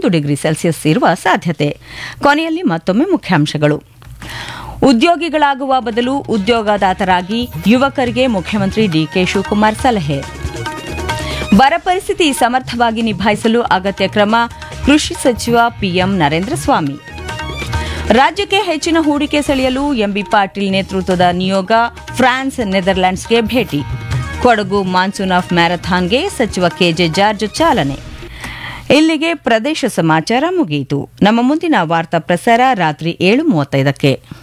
ಮೂವತ್ತೊಂದು degree Celsius ಇರುವ ಸಾಧ್ಯತೆ ಕೊನೆಯಲ್ಲಿ ಮತ್ತೊಮ್ಮೆ ಮುಖ್ಯಾಂಶಗಳು ಉದ್ಯೋಗಿಗಳಾಗುವ ಬದಲು ಉದ್ಯೋಗದಾತರಾಗಿ ಯುವಕರಿಗೆ ಮುಖ್ಯಮಂತ್ರಿ ಡಿಕೆ ಶಿವಕುಮಾರ್ ಸಲಹೆ ಬರ ಪರಿಸ್ಥಿತಿ ಸಮರ್ಥವಾಗಿ ನಿಭಾಯಿಸಲು ಅಗತ್ಯ ಕ್ರಮ ಕೃಷಿ ಸಚಿವ ಪಿಎಂ ನರೇಂದ್ರ ಸ್ವಾಮಿ ರಾಜ್ಯಕ್ಕೆ ಹೆಚ್ಚಿನ ಹೂಡಿಕೆ ಸೆಳೆಯಲು ಎಂಬಿ ಪಾಟೀಲ್ ನೇತೃತ್ವದ ನಿಯೋಗ ಫ್ರಾನ್ಸ್ ನೆದರ್ಲೆಂಡ್ಸ್ಗೆ ಭೇಟಿ ಕೊಡಗು ಮಾನ್ಸೂನ್ ಆಫ್ ಮ್ಯಾರಥಾನ್ಗೆ ಸಚಿವ ಕೆಜೆ ಜಾರ್ಜ್ ಚಾಲನೆ ಇಲ್ಲಿಗೆ ಪ್ರದೇಶ ಸಮಾಚಾರ ಮುಗಿಯಿತು ನಮ್ಮ ಮುಂದಿನ ವಾರ್ತಾ ಪ್ರಸಾರ ರಾತ್ರಿ ಏಳು ಮೂವತ್ತೈದಕ್ಕೆ